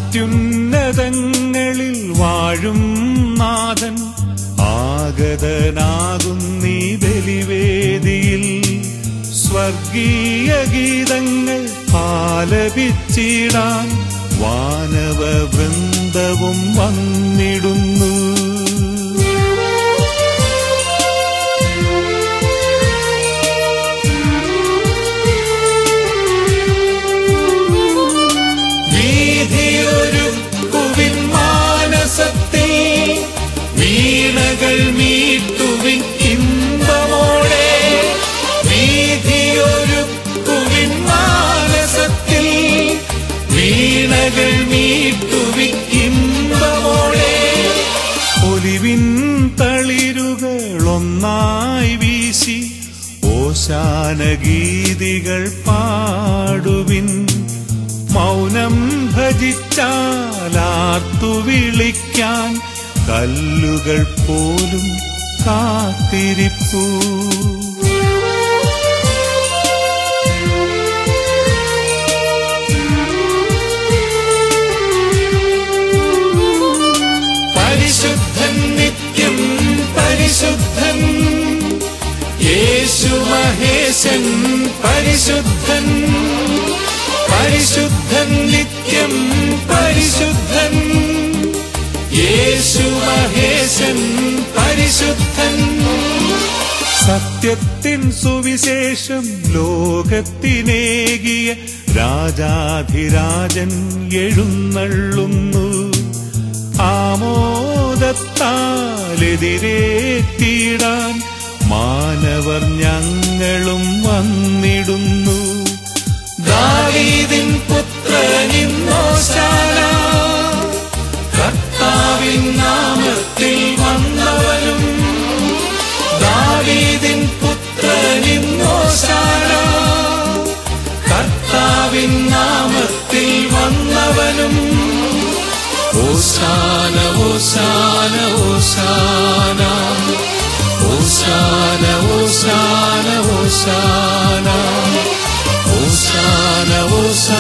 അത്യുന്നതങ്ങളിൽ വാഴും നാഥൻ ആഗതനാകുന്നീ ബലിവേദിയിൽ സ്വർഗീയ ഗീതങ്ങൾ ആലപിച്ചിടാൻ വാനവ വൃന്ദവും വന്നിടുന്നു വീതിയൊരുക്കുവിൻ മാനസത്തിൽ വീണകൾ മീട്ടുവിൻ ഇമ്പമോടെ വീതിയൊരുക്കുവിൻ മാനസത്തിൽ വീണകൾ മീട്ടുവിൻ ഇമ്പമോടെ ഒലിവിൻ തളിരുകൾ ഒന്നായി വീശി ഓശാന ഗീതികൾ പാടുവിൻ മൗനം ഭജിച്ചാലാർത്തു വിളിക്കാൻ കല്ലുകൾ പോലും കാത്തിരിപ്പൂ പരിശുദ്ധൻ നിത്യം പരിശുദ്ധൻ യേശു മഹേശൻ പരിശുദ്ധൻ പരിശുദ്ധൻ നിത്യം പരിശുദ്ധൻ യേശു മഹേശൻ പരിശുദ്ധൻ സത്യത്തിൻ സുവിശേഷം ലോകത്തിനേകിയ രാജാധിരാജൻ എഴുന്നള്ളുന്നു ആമോദത്താലെതിരേറ്റിടാൻ മാനവർ ഞങ്ങളും വന്നിടുന്നു ദാവീദിൻ പുത്രനിന്നോശാന കർത്താവിൻ നാമത്തിൽ വന്നവനും ദാവീദിൻ പുത്രനിന്നോശാന കർത്താവിൻ നാമത്തിൽ വന്നവനും ഓശാന ഓശാന ഓശാന ഓശാന ഓശാന ഓശാന ഓശാന ഓശാന